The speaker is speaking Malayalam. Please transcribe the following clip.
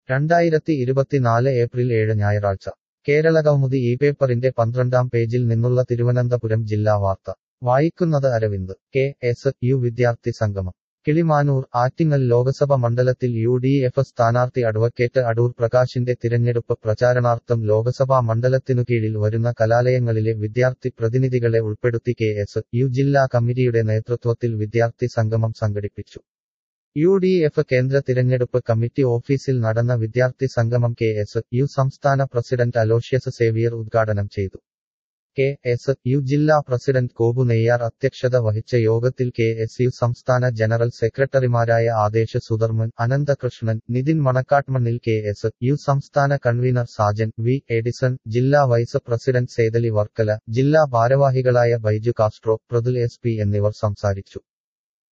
രണ്ടായിരത്തി ഇരുപത്തിനാല് ഏപ്രിൽ ഏഴ് ഞായറാഴ്ച കേരളകൗമുദി ഈ പേപ്പറിന്റെ പന്ത്രണ്ടാം പേജിൽ നിന്നുള്ള തിരുവനന്തപുരം ജില്ലാ വാർത്ത വായിക്കുന്നത് അരവിന്ദ് കെ എസ് യു വിദ്യാർത്ഥി സംഗമം കിളിമാനൂർ ആറ്റിങ്ങൽ ലോക്സഭ മണ്ഡലത്തിൽ യു ഡി എഫ് സ്ഥാനാർത്ഥി അഡ്വക്കേറ്റ് അടൂർ പ്രകാശിന്റെ തിരഞ്ഞെടുപ്പ് പ്രചാരണാർത്ഥം ലോക്സഭാ മണ്ഡലത്തിനു കീഴിൽ വരുന്ന കലാലയങ്ങളിലെ വിദ്യാർത്ഥി പ്രതിനിധികളെ ഉൾപ്പെടുത്തി കെ എസ് യു ജില്ലാ കമ്മിറ്റിയുടെ നേതൃത്വത്തിൽ വിദ്യാർത്ഥി സംഗമം സംഘടിപ്പിച്ചു യു ഡി എഫ് കേന്ദ്ര തിരഞ്ഞെടുപ്പ് കമ്മിറ്റി ഓഫീസിൽ നടന്ന വിദ്യാർത്ഥി സംഗമം കെ എസ് യു സംസ്ഥാന പ്രസിഡന്റ് അലോഷ്യസ് സേവിയർ ഉദ്ഘാടനം ചെയ്തു കെ എസ് യു ജില്ലാ പ്രസിഡന്റ് കോബു നെയ്യാർ അധ്യക്ഷത വഹിച്ച യോഗത്തിൽ കെ എസ് യു സംസ്ഥാന ജനറൽ സെക്രട്ടറിമാരായ Adesh Sudharman Ananthakrishnan Nithin Manakkadmannil K S U സംസ്ഥാന കൺവീനർ സാജൻ വി എഡിസൺ ജില്ലാ വൈസ് പ്രസിഡന്റ് സേതലി വർക്കല ജില്ലാ ഭാരവാഹികളായ Baiju Castro Prathul S P എന്നിവർ സംസാരിച്ചു